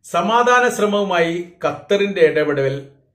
സമാധാന ശ്രമവുമായി ഖത്തറിന്റെ ഇടപെടൽ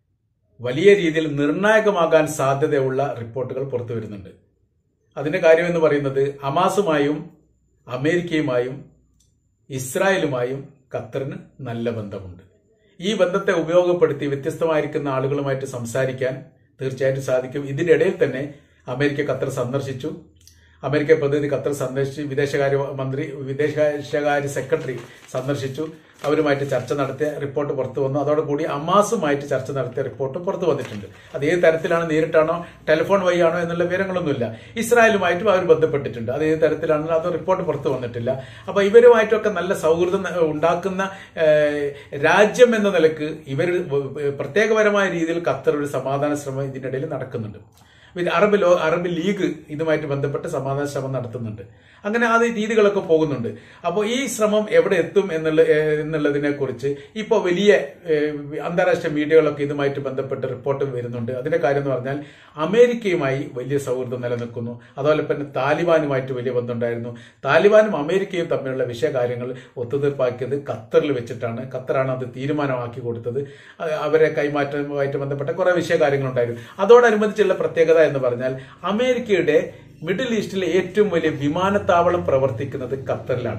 വലിയ രീതിയിൽ നിർണായകമാകാൻ സാധ്യതയുള്ള റിപ്പോർട്ടുകൾ പുറത്തു വരുന്നുണ്ട് അതിന്റെ കാര്യമെന്ന് പറയുന്നത് ഹമാസുമായും അമേരിക്കയുമായും ഇസ്രായേലുമായും ഖത്തറിന് നല്ല ബന്ധമുണ്ട് ഈ ബന്ധത്തെ ഉപയോഗപ്പെടുത്തി വ്യത്യസ്തമായിരിക്കുന്ന ആളുകളുമായിട്ട് സംസാരിക്കാൻ തീർച്ചയായിട്ടും സാധിക്കും ഇതിന്റെ ഇടയിൽ തന്നെ അമേരിക്ക ഖത്തർ സന്ദർശിച്ചു അമേരിക്ക പ്രതിനിധി ഖത്തർ സന്ദർശിച്ചു വിദേശകാര്യ മന്ത്രി വിദേശകാര്യ സെക്രട്ടറി സന്ദർശിച്ചു അവരുമായിട്ട് ചർച്ച നടത്തിയ റിപ്പോർട്ട് പുറത്തു വന്നു അതോടുകൂടി അമാസുമായിട്ട് ചർച്ച നടത്തിയ റിപ്പോർട്ട് പുറത്തു വന്നിട്ടുണ്ട് അത് ഏത് തരത്തിലാണ് നേരിട്ടാണോ ടെലിഫോൺ വഴിയാണോ എന്നുള്ള വിവരങ്ങളൊന്നുമില്ല ഇസ്രായേലുമായിട്ടും അവർ ബന്ധപ്പെട്ടിട്ടുണ്ട് അത് ഏത് തരത്തിലാണെന്ന് അത് റിപ്പോർട്ട് പുറത്തു വന്നിട്ടില്ല അപ്പൊ ഇവരുമായിട്ടൊക്കെ നല്ല സൗഹൃദം ഉണ്ടാക്കുന്ന ഏഹ്, രാജ്യം എന്ന നിലക്ക് ഇവർ പ്രത്യേകപരമായ രീതിയിൽ ഖത്തർ ഒരു സമാധാന ശ്രമം ഇതിന്റെ ഇടയിൽ നടക്കുന്നുണ്ട് പിന്നെ അറബ് ലോ അറബ് ലീഗ് ഇതുമായിട്ട് ബന്ധപ്പെട്ട് സമാധാന ശ്രമം നടത്തുന്നുണ്ട് അങ്ങനെ ആ രീതികളൊക്കെ പോകുന്നുണ്ട് അപ്പോൾ ഈ ശ്രമം എവിടെ എത്തും എന്നുള്ള ഏഹ്, എന്നുള്ളതിനെ കുറിച്ച് ഇപ്പോൾ വലിയ ഏഹ്, അന്താരാഷ്ട്ര മീഡിയകളൊക്കെ ഇതുമായിട്ട് ബന്ധപ്പെട്ട് റിപ്പോർട്ട് വരുന്നുണ്ട് അതിന്റെ കാര്യം എന്ന് പറഞ്ഞാൽ അമേരിക്കയുമായി വലിയ സൗഹൃദം നിലനിൽക്കുന്നു അതുപോലെ തന്നെ താലിബാനുമായിട്ട് വലിയ ബന്ധമുണ്ടായിരുന്നു താലിബാനും അമേരിക്കയും തമ്മിലുള്ള വിഷയകാര്യങ്ങൾ ഒത്തുതീർപ്പാക്കിയത് ഖത്തറിൽ വെച്ചിട്ടാണ് ഖത്തറാണ് അത് തീരുമാനമാക്കി കൊടുത്തത് അഹ് അവരെ കൈമാറ്റവുമായിട്ട് ബന്ധപ്പെട്ട കുറെ വിഷയകാര്യങ്ങളുണ്ടായിരുന്നു അതോടനുബന്ധിച്ചുള്ള പ്രത്യേകത എന്ന് പറഞ്ഞാൽ അമേരിക്കയുടെ മിഡിൽ ഈസ്റ്റിലെ ഏറ്റവും വലിയ വിമാനത്താവളം പ്രവർത്തിക്കുന്നത് ഖത്തറിലാണ്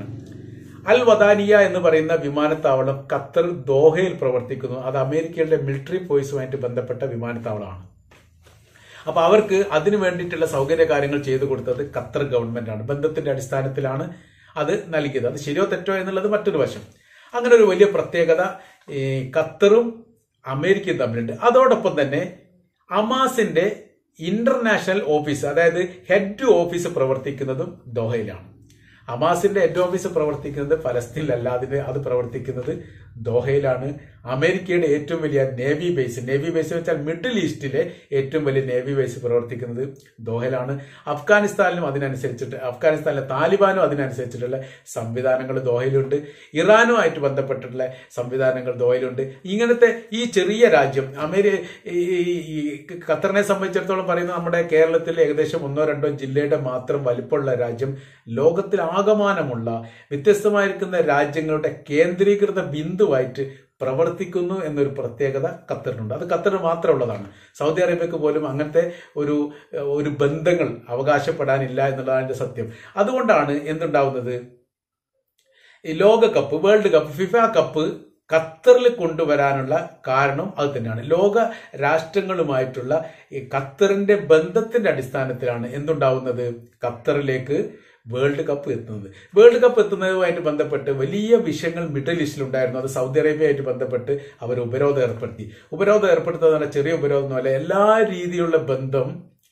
അൽ വദാനിയ എന്ന് പറയുന്ന വിമാനത്താവളം ഖത്തർ ദോഹയിൽ പ്രവർത്തിക്കുന്നു അത് അമേരിക്കയുടെ മിലിറ്ററി ഫോഴ്സുമായിട്ട് ബന്ധപ്പെട്ട വിമാനത്താവളമാണ് അപ്പൊ അവർക്ക് അതിനു വേണ്ടിയിട്ടുള്ള സൗകര്യ കാര്യങ്ങൾ ചെയ്തു കൊടുത്തത് ഖത്തർ ഗവൺമെന്റ് ആണ് ബന്ധത്തിന്റെ അടിസ്ഥാനത്തിലാണ് അത് നൽകിയത് അത് ശരിയോ തെറ്റോ എന്നുള്ളത് മറ്റൊരു വശം അങ്ങനെ ഒരു വലിയ പ്രത്യേകത ഈ ഖത്തറും അമേരിക്കയും തമ്മിലുണ്ട് അതോടൊപ്പം തന്നെ അമാസിന്റെ ഇന്റർനാഷണൽ ഓഫീസ് അതായത് ഹെഡ് ഓഫീസ് പ്രവർത്തിക്കുന്നതും ദോഹയിലാണ് ഹമാസിന്റെ ഹെഡ് ഓഫീസ് പ്രവർത്തിക്കുന്നത് ഫലസ്തീനിലല്ല അതിന് അത് പ്രവർത്തിക്കുന്നത് ദോഹയിലാണ് അമേരിക്കയുടെ ഏറ്റവും വലിയ നേവി ബേസ് നേവി ബേസ് വെച്ചാൽ മിഡിൽ ഈസ്റ്റിലെ ഏറ്റവും വലിയ നേവി ബേസ് പ്രവർത്തിക്കുന്നത് ദോഹയിലാണ് അഫ്ഗാനിസ്ഥാനിലും അതിനനുസരിച്ചിട്ട് അഫ്ഗാനിസ്ഥാനിലെ താലിബാനും അതിനനുസരിച്ചിട്ടുള്ള സംവിധാനങ്ങൾ ദോഹയിലുണ്ട് ഇറാനുമായിട്ട് ബന്ധപ്പെട്ടിട്ടുള്ള സംവിധാനങ്ങൾ ദോഹയിലുണ്ട് ഇങ്ങനത്തെ ഈ ചെറിയ രാജ്യം അമേരി ഈ ഈ- ഈ ഖത്തറിനെ സംബന്ധിച്ചിടത്തോളം പറയുന്നത് നമ്മുടെ കേരളത്തിൽ ഏകദേശം ഒന്നോ രണ്ടോ ജില്ലയുടെ മാത്രം വലിപ്പമുള്ള രാജ്യം ലോകത്തിൽ ആകമാനമുള്ള വ്യത്യസ്തമായിരിക്കുന്ന രാജ്യങ്ങളുടെ കേന്ദ്രീകൃത ബിന്ദുവായിട്ട് പ്രവർത്തിക്കുന്നു എന്നൊരു പ്രത്യേകത ഖത്തറിനുണ്ട് അത് ഖത്തറിന് മാത്രമുള്ളതാണ് സൗദി അറേബ്യക്ക് പോലും അങ്ങനത്തെ ഒരു ഒരു ബന്ധങ്ങൾ അവകാശപ്പെടാനില്ല എന്നുള്ളതാണ് അതിന്റെ സത്യം അതുകൊണ്ടാണ് എന്തുണ്ടാവുന്നത് ഈ ലോകകപ്പ് വേൾഡ് കപ്പ് ഫിഫ കപ്പ് ഖത്തറിൽ കൊണ്ടുവരാനുള്ള കാരണം അത് തന്നെയാണ് ലോക രാഷ്ട്രങ്ങളുമായിട്ടുള്ള ഈ ഖത്തറിന്റെ ബന്ധത്തിന്റെ അടിസ്ഥാനത്തിലാണ് എന്തുണ്ടാവുന്നത് ഖത്തറിലേക്ക് വേൾഡ് കപ്പ് എത്തുന്നത് വേൾഡ് കപ്പ് എത്തുന്നതുമായിട്ട് ബന്ധപ്പെട്ട് വലിയ വിഷയങ്ങൾ മിഡിൽ ഈസ്റ്റിലുണ്ടായിരുന്നു അത് സൗദി അറേബ്യയായിട്ട് ബന്ധപ്പെട്ട് അവർ ഉപരോധം ഏർപ്പെടുത്തി ഉപരോധം ഏർപ്പെടുത്തുന്ന ചെറിയ ഉപരോധം എന്നല്ല എല്ലാ രീതിയിലുള്ള ബന്ധം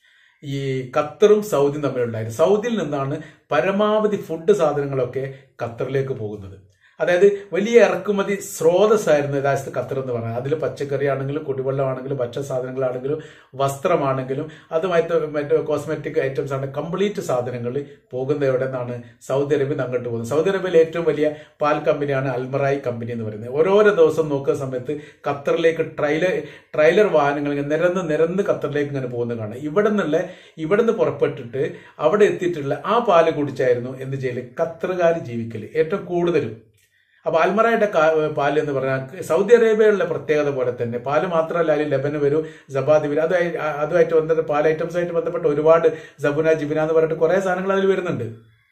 ഈ ഖത്തറും സൗദിയും തമ്മിലുണ്ടായിരുന്നു സൗദിയിൽ നിന്നാണ് പരമാവധി ഫുഡ് സാധനങ്ങളൊക്കെ ഖത്തറിലേക്ക് പോകുന്നത് അതായത് വലിയ ഇറക്കുമതി സ്രോതസ്സായിരുന്നു യഥാർത്ഥ ഖത്തർ എന്ന് പറഞ്ഞാൽ അതിൽ പച്ചക്കറി ആണെങ്കിലും കുടിവെള്ളമാണെങ്കിലും ഭക്ഷ്യ സാധനങ്ങളാണെങ്കിലും വസ്ത്രമാണെങ്കിലും അതുമായിട്ട് മറ്റു കോസ്മെറ്റിക് ഐറ്റംസ് ആണ് കംപ്ലീറ്റ് സാധനങ്ങൾ പോകുന്നത് എവിടെ നിന്നാണ് സൗദി അറേബ്യ അങ്ങോട്ട് പോകുന്നത് സൗദി അറേബ്യയിലെ ഏറ്റവും വലിയ പാൽ കമ്പനിയാണ് അൽമറായി കമ്പനി എന്ന് പറയുന്നത് ഓരോരോ ദിവസം നോക്കുന്ന സമയത്ത് ഖത്തറിലേക്ക് ട്രailer ട്രailer വാഹനങ്ങൾ ഇങ്ങനെ നിരന്ന് നിരന്ന് ഖത്തറിലേക്ക് ഇങ്ങനെ പോകുന്നത് കാണാം ഇവിടെ നിന്നുള്ള ഇവിടെ നിന്ന് പുറപ്പെട്ടിട്ട് അവിടെ എത്തിയിട്ടുള്ള ആ പാല് കുടിച്ചായിരുന്നു എന്ത് ചെയ്യല് ഖത്തറുകാർ ജീവിക്കല് ഏറ്റവും കൂടുതലും അപ്പൊ അൽമറയുടെ കാ- പാല് എന്ന് പറഞ്ഞാൽ സൗദി അറേബ്യയുള്ള പ്രത്യേകത പോലെ തന്നെ പാല് മാത്രമല്ല അതിൽ ലെബന് വരും ജബാദ് വരും അതുമായി അതുമായിട്ട് ബന്ധപ്പെട്ട് പാൽ ഐറ്റംസ് ആയിട്ട് ബന്ധപ്പെട്ട് ഒരുപാട് ജബുന ജിബിന എന്ന് പറഞ്ഞിട്ട് കുറെ സാധനങ്ങൾ അതിൽ വരുന്നുണ്ട്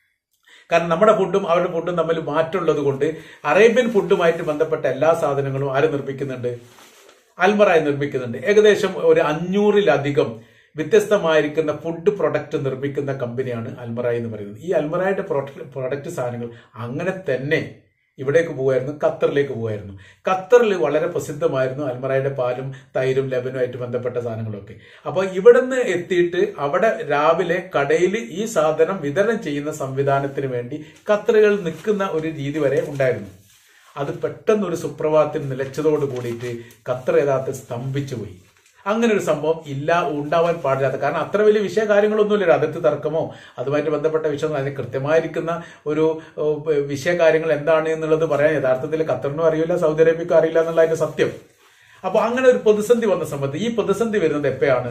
കാരണം നമ്മുടെ ഫുഡും അവരുടെ ഫുഡും തമ്മിൽ മാറ്റമുള്ളത് കൊണ്ട് അറേബ്യൻ ഫുഡുമായിട്ട് ബന്ധപ്പെട്ട എല്ലാ സാധനങ്ങളും ആര് നിർമ്മിക്കുന്നുണ്ട് അൽമറായി നിർമ്മിക്കുന്നുണ്ട് ഏകദേശം ഒരു അഞ്ഞൂറിലധികം വ്യത്യസ്തമായിരിക്കുന്ന ഫുഡ് പ്രൊഡക്റ്റ് നിർമ്മിക്കുന്ന കമ്പനിയാണ് അൽമറായി എന്ന് പറയുന്നത് ഈ അൽമറായുടെ പ്രൊഡക്റ്റ് സാധനങ്ങൾ അങ്ങനെ തന്നെ ഇവിടേക്ക് പോകുമായിരുന്നു ഖത്തറിലേക്ക് പോകുമായിരുന്നു ഖത്തറിൽ വളരെ പ്രസിദ്ധമായിരുന്നു അൽമറായുടെ പാലും തൈരും ലബനുമായിട്ട് ബന്ധപ്പെട്ട സാധനങ്ങളൊക്കെ അപ്പോൾ ഇവിടുന്ന് എത്തിയിട്ട് അവിടെ രാവിലെ കടയിൽ ഈ സാധനം വിതരണം ചെയ്യുന്ന സംവിധാനത്തിന് വേണ്ടി ഖത്തറുകൾ നിൽക്കുന്ന ഒരു രീതി വരെ ഉണ്ടായിരുന്നു അത് പെട്ടെന്ന് ഒരു സുപ്രഭാതത്തിൽ നിലച്ചതോട് കൂടിയിട്ട് ഖത്തർ യഥാർത്ഥത്തിൽ സ്തംഭിച്ചു പോയി അങ്ങനെ ഒരു സംഭവം ഇല്ല ഉണ്ടാവാൻ പാടില്ലാത്ത കാരണം അത്ര വലിയ വിഷയ കാര്യങ്ങളൊന്നുമില്ല അതിർത്തി തർക്കമോ അതുമായിട്ട് ബന്ധപ്പെട്ട വിഷയം അതിന് കൃത്യമായിരിക്കുന്ന ഒരു ഓ, വിഷയ കാര്യങ്ങൾ എന്താണ് എന്നുള്ളത് പറയാൻ യഥാർത്ഥത്തിൽ ഖത്തറിനും അറിയില്ല സൗദി അറേബ്യക്കും അറിയില്ല എന്നുള്ള അതിന്റെ സത്യം അപ്പൊ അങ്ങനെ ഒരു പ്രതിസന്ധി വന്ന സമയത്ത് ഈ പ്രതിസന്ധി വരുന്നത് എപ്പോഴാണ്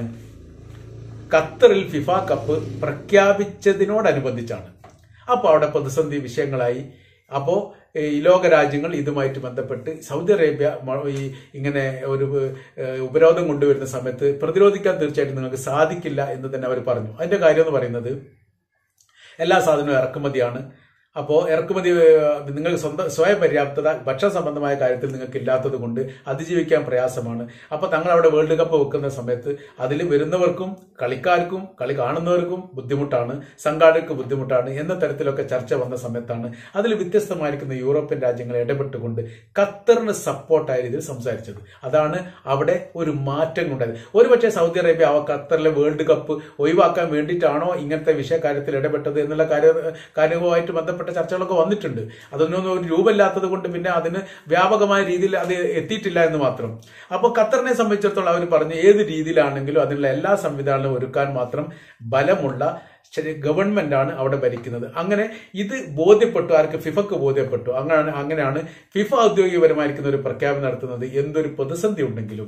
ഖത്തറിൽ ഫിഫ കപ്പ് പ്രഖ്യാപിച്ചതിനോടനുബന്ധിച്ചാണ് അപ്പോൾ അവിടെ പ്രതിസന്ധി വിഷയങ്ങളായി അപ്പോൾ ഈ ലോക രാജ്യങ്ങൾ ഇതുമായിട്ട് ബന്ധപ്പെട്ട് സൗദി അറേബ്യ മ- ഈ ഇങ്ങനെ ഒരു ഏഹ്, ഉപരോധം കൊണ്ടുവരുന്ന സമയത്ത് പ്രതിരോധിക്കാൻ തീർച്ചയായിട്ടും നിങ്ങൾക്ക് സാധിക്കില്ല എന്ന് തന്നെ അവർ പറഞ്ഞു അതിന്റെ കാര്യം എന്ന് പറയുന്നത് എല്ലാ സാധനവും ഇറക്കുമതിയാണ് അപ്പോൾ ഇറക്കുമതി ഏഹ്, നിങ്ങൾ സ്വന്തം സ്വയം പര്യാപ്തത ഭക്ഷണ സംബന്ധമായ കാര്യത്തിൽ നിങ്ങൾക്ക് ഇല്ലാത്തത് കൊണ്ട് അതിജീവിക്കാൻ പ്രയാസമാണ് അപ്പോൾ തങ്ങൾ അവിടെ വേൾഡ് കപ്പ് വെക്കുന്ന സമയത്ത് അതിൽ വരുന്നവർക്കും കളിക്കാർക്കും കളി കാണുന്നവർക്കും ബുദ്ധിമുട്ടാണ് സംഘാടകർക്ക് ബുദ്ധിമുട്ടാണ് എന്ന തരത്തിലൊക്കെ ചർച്ച വന്ന സമയത്താണ് അതിൽ വ്യത്യസ്തമായിരിക്കുന്ന യൂറോപ്യൻ രാജ്യങ്ങൾ ഇടപെട്ടുകൊണ്ട് ഖത്തറിന് സപ്പോർട്ടായ രീതിയിൽ സംസാരിച്ചത് അതാണ് അവിടെ ഒരു മാറ്റം ഉണ്ടായത് ഒരുപക്ഷെ സൗദി അറേബ്യ അവ ഖത്തറിലെ വേൾഡ് കപ്പ് ഒഴിവാക്കാൻ വേണ്ടിയിട്ടാണോ ഇങ്ങനത്തെ വിഷയകാര്യത്തിൽ ഇടപെട്ടത് എന്നുള്ള കാര്യ കാര്യവുമായിട്ട് ബന്ധപ്പെട്ട ചർച്ചകളൊക്കെ വന്നിട്ടുണ്ട് അതൊന്നും ഒരു രൂപമില്ലാത്തത് കൊണ്ട് പിന്നെ അതിന് വ്യാപകമായ രീതിയിൽ അത് എത്തിയിട്ടില്ല എന്ന് മാത്രം അപ്പോൾ ഖത്തറിനെ സംബന്ധിച്ചിടത്തോളം അവർ പറഞ്ഞു ഏത് രീതിയിലാണെങ്കിലും അതിനുള്ള എല്ലാ സംവിധാനങ്ങളും ഒരുക്കാൻ മാത്രം ബലമുള്ള ശരി ഗവൺമെന്റ് ആണ് അവിടെ ഭരിക്കുന്നത് അങ്ങനെ ഇത് ബോധ്യപ്പെട്ടു ആർക്ക് ഫിഫക്ക് ബോധ്യപ്പെട്ടു അങ്ങനെ അങ്ങനെയാണ് ഫിഫ ഔദ്യോഗികപരമായിരിക്കുന്ന ഒരു പ്രഖ്യാപനം നടത്തുന്നത് എന്തൊരു പ്രതിസന്ധി ഉണ്ടെങ്കിലും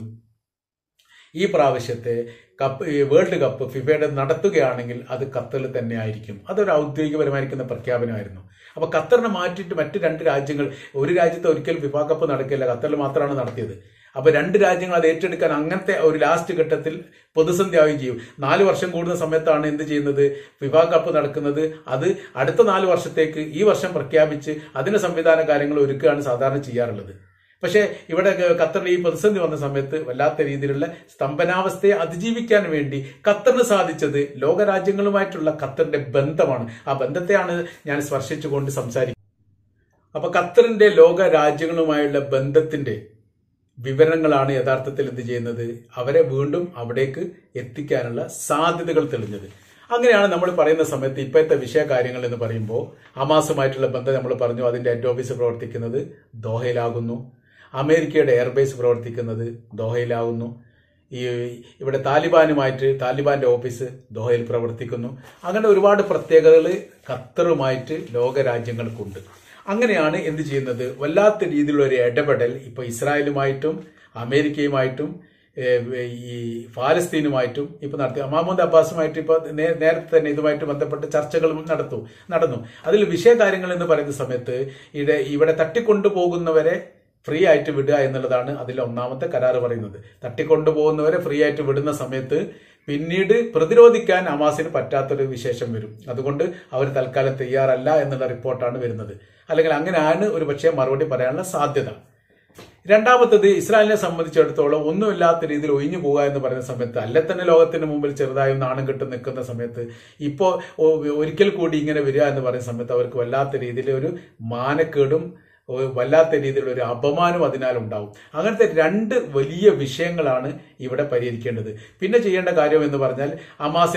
ഈ പ്രാവശ്യത്തെ കപ്പ് ഈ വേൾഡ് കപ്പ് ഫിഫയുടെ നടത്തുകയാണെങ്കിൽ അത് ഖത്തറിൽ തന്നെ ആയിരിക്കും അതൊരു ഔദ്യോഗികപരമായിരിക്കുന്ന പ്രഖ്യാപനമായിരുന്നു അപ്പൊ ഖത്തറിനെ മാറ്റിയിട്ട് മറ്റ് രണ്ട് രാജ്യങ്ങൾ ഒരു രാജ്യത്ത് ഒരിക്കലും ഫിഫ കപ്പ് നടക്കില്ല ഖത്തറിൽ മാത്രമാണ് നടത്തിയത് അപ്പൊ രണ്ട് രാജ്യങ്ങൾ അത് ഏറ്റെടുക്കാൻ അങ്ങനത്തെ ഒരു ലാസ്റ്റ് ഘട്ടത്തിൽ പ്രതിസന്ധി ആവുകയും ചെയ്യും നാല് വർഷം കൂടുന്ന സമയത്താണ് എന്ത് ചെയ്യുന്നത് ഫിഫ കപ്പ് നടക്കുന്നത് അത് അടുത്ത നാല് വർഷത്തേക്ക് ഈ വർഷം പ്രഖ്യാപിച്ച് അതിന് സംവിധാന കാര്യങ്ങൾ ഒരുക്കുകയാണ് സാധാരണ ചെയ്യാറുള്ളത് പക്ഷേ ഇവിടെ ഖത്തറിൽ ഈ പ്രതിസന്ധി വന്ന സമയത്ത് വല്ലാത്ത രീതിയിലുള്ള സ്തംഭനാവസ്ഥയെ അതിജീവിക്കാൻ വേണ്ടി ഖത്തറിന് സാധിച്ചത് ലോകരാജ്യങ്ങളുമായിട്ടുള്ള ഖത്തറിന്റെ ബന്ധമാണ് ആ ബന്ധത്തെയാണ് ഞാൻ സ്പർശിച്ചുകൊണ്ട് സംസാരിക്കുന്നത് അപ്പൊ ഖത്തറിന്റെ ലോക രാജ്യങ്ങളുമായുള്ള ബന്ധത്തിന്റെ വിവരങ്ങളാണ് യഥാർത്ഥത്തിൽ എന്ത് ചെയ്യുന്നത് അവരെ വീണ്ടും അവിടേക്ക് എത്തിക്കാനുള്ള സാധ്യതകൾ തെളിഞ്ഞത് അങ്ങനെയാണ് നമ്മൾ പറയുന്ന സമയത്ത് ഇപ്പോഴത്തെ വിഷയകാര്യങ്ങൾ എന്ന് പറയുമ്പോൾ ഹമാസുമായിട്ടുള്ള ബന്ധം നമ്മൾ പറഞ്ഞു അതിന്റെ ഹെഡ് ഓഫീസ് പ്രവർത്തിക്കുന്നത് ദോഹയിലാകുന്നു അമേരിക്കയുടെ എയർബേസ് പ്രവർത്തിക്കുന്നത് ദോഹയിലാകുന്നു ഈ ഇവിടെ താലിബാനുമായിട്ട് താലിബാന്റെ ഓഫീസ് ദോഹയിൽ പ്രവർത്തിക്കുന്നു അങ്ങനെ ഒരുപാട് പ്രത്യേകതകൾ ഖത്തറുമായിട്ട് ലോകരാജ്യങ്ങൾക്കുണ്ട് അങ്ങനെയാണ് എന്ത് ചെയ്യുന്നത് വല്ലാത്ത രീതിയിലുള്ള ഒരു ഇടപെടൽ ഇപ്പൊ ഇസ്രായേലുമായിട്ടും അമേരിക്കയുമായിട്ടും ഏഹ്, ഈ ഫാലസ്തീനുമായിട്ടും ഇപ്പൊ നടത്തി അമാമുദ് അബ്ബാസുമായിട്ട് ഇപ്പൊ നേ- നേരത്തെ തന്നെ ഇതുമായിട്ട് ബന്ധപ്പെട്ട് ചർച്ചകളും നടത്തു നടന്നു അതിൽ വിഷയകാര്യങ്ങൾ എന്ന് പറയുന്ന സമയത്ത് ഇവിടെ ഇവിടെ തട്ടിക്കൊണ്ടുപോകുന്നവരെ ഫ്രീ ആയിട്ട് വിടുക എന്നുള്ളതാണ് അതിൽ ഒന്നാമത്തെ കരാറ് പറയുന്നത് തട്ടിക്കൊണ്ടുപോകുന്നവരെ ഫ്രീ ആയിട്ട് വിടുന്ന സമയത്ത് പിന്നീട് പ്രതിരോധിക്കാൻ അമാസിന് പറ്റാത്തൊരു വിശേഷം വരും അതുകൊണ്ട് അവർ തൽക്കാലം തയ്യാറല്ല എന്നുള്ള റിപ്പോർട്ടാണ് വരുന്നത് അല്ലെങ്കിൽ അങ്ങനെയാണ് ഒരു പക്ഷേ മറുപടി പറയാനുള്ള സാധ്യത രണ്ടാമത്തത് ഇസ്രായേലിനെ സംബന്ധിച്ചിടത്തോളം ഒന്നുമില്ലാത്ത രീതിയിൽ ഒഴിഞ്ഞു പോകുക എന്ന് പറയുന്ന സമയത്ത് അല്ലെ തന്നെ ലോകത്തിന് മുമ്പിൽ ചെറുതായി നാണം കെട്ട് നിൽക്കുന്ന സമയത്ത് ഇപ്പോൾ ഒരിക്കൽ കൂടി ഇങ്ങനെ വരിക എന്ന് പറയുന്ന സമയത്ത് അവർക്ക് വല്ലാത്ത രീതിയിൽ ഒരു മാനക്കേടും ഒരു വല്ലാത്ത രീതിയിലുള്ള ഒരു അപമാനം അതിനാൽ ഉണ്ടാവും അങ്ങനത്തെ രണ്ട് വലിയ വിഷയങ്ങളാണ് ഇവിടെ പരിഹരിക്കേണ്ടത് പിന്നെ ചെയ്യേണ്ട കാര്യം എന്ന് പറഞ്ഞാൽ അമാസിൽ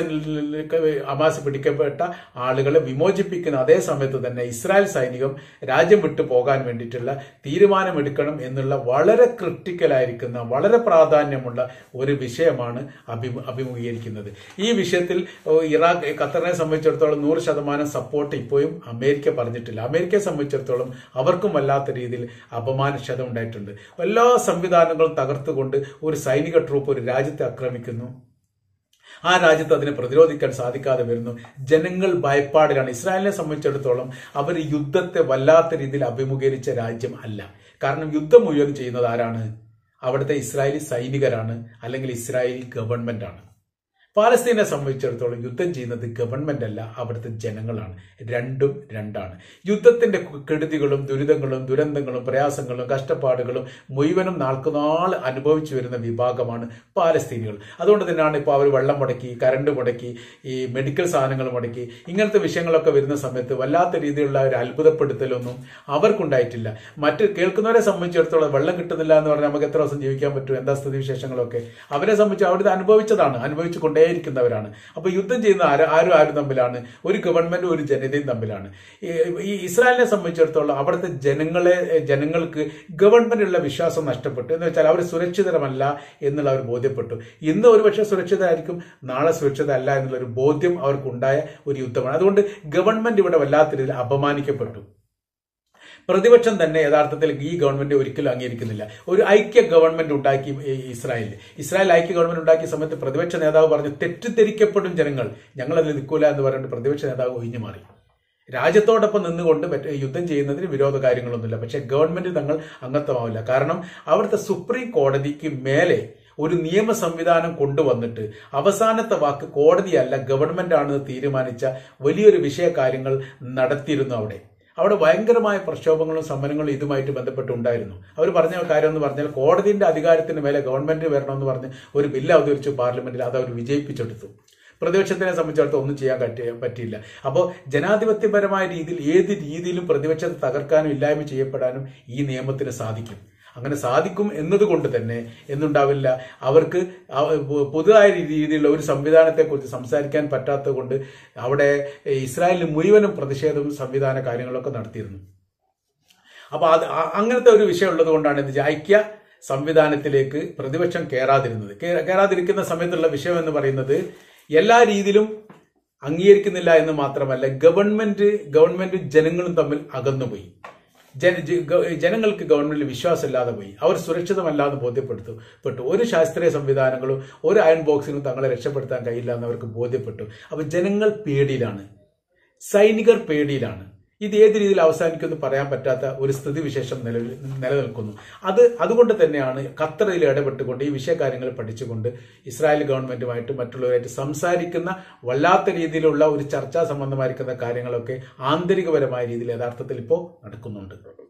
അമാസ് പിടിക്കപ്പെട്ട ആളുകളെ വിമോചിപ്പിക്കുന്ന അതേ സമയത്ത് തന്നെ ഇസ്രായേൽ സൈനികം രാജ്യം വിട്ടു പോകാൻ വേണ്ടിയിട്ടുള്ള തീരുമാനമെടുക്കണം എന്നുള്ള വളരെ ക്രിട്ടിക്കലായിരിക്കുന്ന വളരെ പ്രാധാന്യമുള്ള ഒരു വിഷയമാണ് അഭിമു അഭിമുഖീകരിക്കുന്നത് ഈ വിഷയത്തിൽ ഓ, ഇറാഖ് ഖത്തറിനെ സംബന്ധിച്ചിടത്തോളം നൂറ് ശതമാനം സപ്പോർട്ട് ഇപ്പോഴും അമേരിക്ക പറഞ്ഞിട്ടില്ല അമേരിക്കയെ സംബന്ധിച്ചിടത്തോളം അവർക്കും വല്ലാത്ത രീതിയിൽ അപമാനക്ഷത ഉണ്ടായിട്ടുണ്ട് എല്ലാ സംവിധാനങ്ങളും തകർത്തുകൊണ്ട് ഒരു സൈനിക ട്രൂപ്പ് ഒരു രാജ്യത്തെ ആക്രമിക്കുന്നു ആ രാജ്യത്ത് അതിനെ പ്രതിരോധിക്കാൻ സാധിക്കാതെ വരുന്നു ജനങ്ങൾ ഭയപ്പാടിലാണ് ഇസ്രായേലിനെ സംബന്ധിച്ചിടത്തോളം അവർ യുദ്ധത്തെ വല്ലാത്ത രീതിയിൽ അഭിമുഖീകരിച്ച രാജ്യം അല്ല കാരണം യുദ്ധം മുഴുവൻ ചെയ്യുന്നത് ആരാണ് അവിടുത്തെ ഇസ്രായേലി സൈനികരാണ് അല്ലെങ്കിൽ ഇസ്രായേലി ഗവൺമെന്റ് ആണ് പാലസ്തീനെ സംബന്ധിച്ചിടത്തോളം യുദ്ധം ചെയ്യുന്നത് ഗവൺമെന്റ് അല്ല അവിടുത്തെ ജനങ്ങളാണ് രണ്ടും രണ്ടാണ് യുദ്ധത്തിന്റെ കെടുതികളും ദുരിതങ്ങളും ദുരന്തങ്ങളും പ്രയാസങ്ങളും കഷ്ടപ്പാടുകളും മുഴുവനും നാൾക്കുനാൾ അനുഭവിച്ചു വരുന്ന വിഭാഗമാണ് പാലസ്തീനികൾ അതുകൊണ്ട് തന്നെയാണ് ഇപ്പോൾ അവർ വെള്ളം മുടക്കി കരണ്ട് മുടക്കി ഈ മെഡിക്കൽ സാധനങ്ങൾ മുടക്കി ഇങ്ങനത്തെ വിഷയങ്ങളൊക്കെ വരുന്ന സമയത്ത് വല്ലാത്ത രീതിയിലുള്ള ഒരു അത്ഭുതപ്പെടുത്തലൊന്നും അവർക്കുണ്ടായിട്ടില്ല മറ്റ് കേൾക്കുന്നവരെ സംബന്ധിച്ചിടത്തോളം വെള്ളം കിട്ടുന്നില്ല എന്ന് പറഞ്ഞാൽ നമുക്ക് എത്ര ദിവസം ജീവിക്കാൻ പറ്റും എന്താ സ്ഥിതി വിശേഷങ്ങളൊക്കെ അവരെ സംബന്ധിച്ച് അവിടെ അനുഭവിച്ചതാണ് അനുഭവിച്ചു കൊണ്ടേയിരിക്കുന്നവരാണ് അപ്പൊ യുദ്ധം ചെയ്യുന്ന ആര് ആരും ആരും തമ്മിലാണ് ഒരു ഗവൺമെന്റും ഒരു ജനതയും തമ്മിലാണ് ഈ- ഈ ഇസ്രായേലിനെ സംബന്ധിച്ചിടത്തോളം അവിടുത്തെ ജനങ്ങളെ ജനങ്ങൾക്ക് ഗവൺമെന്റിലുള്ള വിശ്വാസം നഷ്ടപ്പെട്ടു എന്ന് വെച്ചാൽ അവർ സുരക്ഷിതരമല്ല എന്നുള്ള അവർ ബോധ്യപ്പെട്ടു ഇന്ന് ഒരുപക്ഷെ സുരക്ഷിതരായിരിക്കും നാളെ സുരക്ഷിതരല്ല എന്നുള്ള ഒരു ബോധ്യം അവർക്കുണ്ടായ ഒരു യുദ്ധമാണ് അതുകൊണ്ട് ഗവൺമെന്റ് ഇവിടെ വല്ലാത്ത രീതിയിൽ അപമാനിക്കപ്പെട്ടു പ്രതിപക്ഷം തന്നെ യഥാർത്ഥത്തിൽ ഈ ഗവൺമെന്റ് ഒരിക്കലും അംഗീകരിക്കുന്നില്ല ഒരു ഐക്യ ഗവൺമെന്റ് ഉണ്ടാക്കി ഈ ഇസ്രായേൽ ഇസ്രായേൽ ഐക്യ ഗവൺമെന്റ് ഉണ്ടാക്കിയ സമയത്ത് പ്രതിപക്ഷ നേതാവ് പറഞ്ഞു തെറ്റിദ്ധരിക്കപ്പെടും ജനങ്ങൾ ഞങ്ങൾ അതിൽ നിൽക്കൂല എന്ന് പറഞ്ഞിട്ട് പ്രതിപക്ഷ നേതാവ് ഒഴിഞ്ഞു മാറി രാജ്യത്തോടൊപ്പം നിന്നുകൊണ്ട് മറ്റ് യുദ്ധം ചെയ്യുന്നതിന് വിരോധ കാര്യങ്ങളൊന്നുമില്ല പക്ഷെ ഗവൺമെന്റ് തങ്ങൾ അംഗത്വമാവില്ല കാരണം അവിടുത്തെ സുപ്രീം കോടതിക്ക് മേലെ ഒരു നിയമ സംവിധാനം കൊണ്ടുവന്നിട്ട് അവസാനത്തെ വാക്ക് കോടതിയല്ല ഗവൺമെന്റ് ആണെന്ന് തീരുമാനിച്ച വലിയൊരു വിഷയ കാര്യങ്ങൾ നടത്തിയിരുന്നു അവിടെ അവിടെ ഭയങ്കരമായ പ്രക്ഷോഭങ്ങളും സമരങ്ങളും ഇതുമായിട്ട് ബന്ധപ്പെട്ടുണ്ടായിരുന്നു അവർ പറഞ്ഞ കാര്യം എന്ന് പറഞ്ഞാൽ കോടതിയുടെ അധികാരത്തിന് മേലെ ഗവൺമെന്റ് വരണമെന്ന് പറഞ്ഞ് ഒരു ബില്ല് അവതരിച്ചു പാർലമെന്റിൽ അത് അവർ വിജയിപ്പിച്ചെടുത്തു പ്രതിപക്ഷത്തിനെ സംബന്ധിച്ചിടത്തോളം ഒന്നും ചെയ്യാൻ പറ്റിയ പറ്റിയില്ല അപ്പോൾ ജനാധിപത്യപരമായ രീതിയിൽ ഏത് രീതിയിലും പ്രതിപക്ഷത്തെ തകർക്കാനും ഇല്ലായ്മ ചെയ്യപ്പെടാനും ഈ നിയമത്തിന് സാധിക്കും അങ്ങനെ സാധിക്കും എന്നതുകൊണ്ട് തന്നെ എന്നുണ്ടാവില്ല അവർക്ക് അവ- പുതുതായ രീതിയിലുള്ള ഒരു സംവിധാനത്തെക്കുറിച്ച് സംസാരിക്കാൻ പറ്റാത്തത് കൊണ്ട് അവിടെ ഇസ്രായേലിൽ മുഴുവനും പ്രതിഷേധവും സംവിധാന കാര്യങ്ങളൊക്കെ നടത്തിയിരുന്നു അപ്പൊ അത് അ- അങ്ങനത്തെ ഒരു വിഷയം ഉള്ളത് കൊണ്ടാണ് എന്ത് ചെയ്യുക, ഐക്യ സംവിധാനത്തിലേക്ക് പ്രതിപക്ഷം കയറാതിരുന്നത് കേ- കയറാതിരിക്കുന്ന സമയത്തുള്ള വിഷയം എന്ന് പറയുന്നത് എല്ലാ രീതിയിലും അംഗീകരിക്കുന്നില്ല എന്ന് മാത്രമല്ല ഗവൺമെന്റ് ഗവൺമെന്റും ജനങ്ങളും തമ്മിൽ അകന്നുപോയി ജന ജ- ഗ- ജനങ്ങൾക്ക് ഗവൺമെന്റിൽ വിശ്വാസമില്ലാതെ പോയി അവർ സുരക്ഷിതമല്ലാതെ ബോധ്യപ്പെടുത്തു പെട്ടു ഒരു ശാസ്ത്രീയ സംവിധാനങ്ങളും ഒരു അയൺ ബോക്സിനും തങ്ങളെ രക്ഷപ്പെടുത്താൻ കഴിയില്ല എന്ന് അവർക്ക് ബോധ്യപ്പെട്ടു അപ്പൊ ജനങ്ങൾ പേടിയിലാണ് സൈനികർ പേടിയിലാണ് ഇത് ഏത് രീതിയിൽ അവസാനിക്കുമെന്ന് പറയാൻ പറ്റാത്ത ഒരു സ്ഥിതിവിശേഷം നിലവിൽ നിലനിൽക്കുന്നു അത് അതുകൊണ്ട് തന്നെയാണ് ഖത്തറിൽ ഇടപെട്ടുകൊണ്ട് ഈ വിഷയകാര്യങ്ങൾ പഠിച്ചുകൊണ്ട് ഇസ്രായേൽ ഗവൺമെന്റുമായിട്ട് മറ്റുള്ളവരായിട്ട് സംസാരിക്കുന്ന വല്ലാത്ത രീതിയിലുള്ള ഒരു ചർച്ചാ സംബന്ധമായിരിക്കുന്ന കാര്യങ്ങളൊക്കെ ആന്തരികപരമായ രീതിയിൽ യഥാർത്ഥത്തിൽ ഇപ്പോൾ നടക്കുന്നുണ്ട്